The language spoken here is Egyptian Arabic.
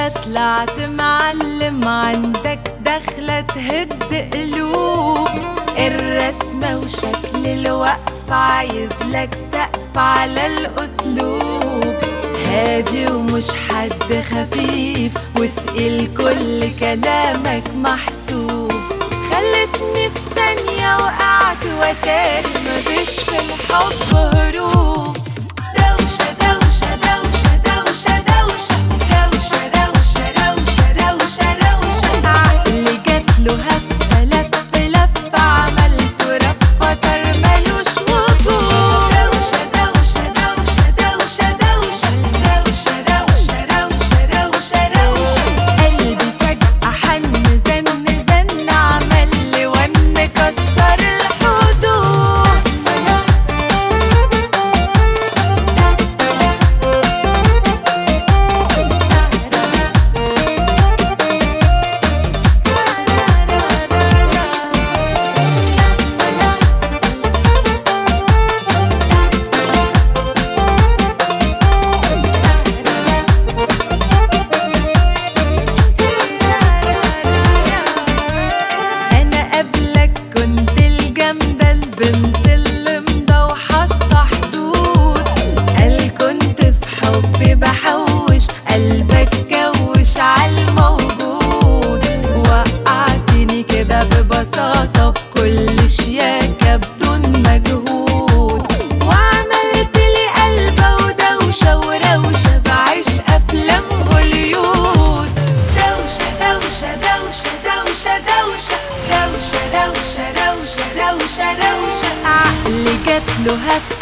انت طلعت معلم عندك دخلة تهد قلوب الرسمة وشكل الوقف عايز لك سقف على الأسلوب هادي ومش حد خفيف وتقيل كل كلامك محسوب خلتني في ثانية وقعت وتاني مفيش في الحب هروب دوشة دوشة دوشة دوشة دوشة دوشة دوشة دوشة دوشة دوشة عقلي جاتله هفة لف لف عملته رفة طر ملوش وجود دوشة دوشة دوشة دوشة دوشة دوشة دوشة دوشة دوشة دوشة قلبي فجأة حن زن زن عمل لي ون كسر الحدود انا قبلك كنت الجامدة البنت اللي مضوحة حدود قال كنت في حبي بحوش قلبك كوش عالموجود وقعتني كده ببساطة بكل شياكة بدون مجهود وعملت لي قلبة ودوشة وروشة بعيش أفلام هوليود دوشة دوشة دوشة دوشة دوشة دوشة دوشة دوشة دوشة دوشة عقلي جاتله هفة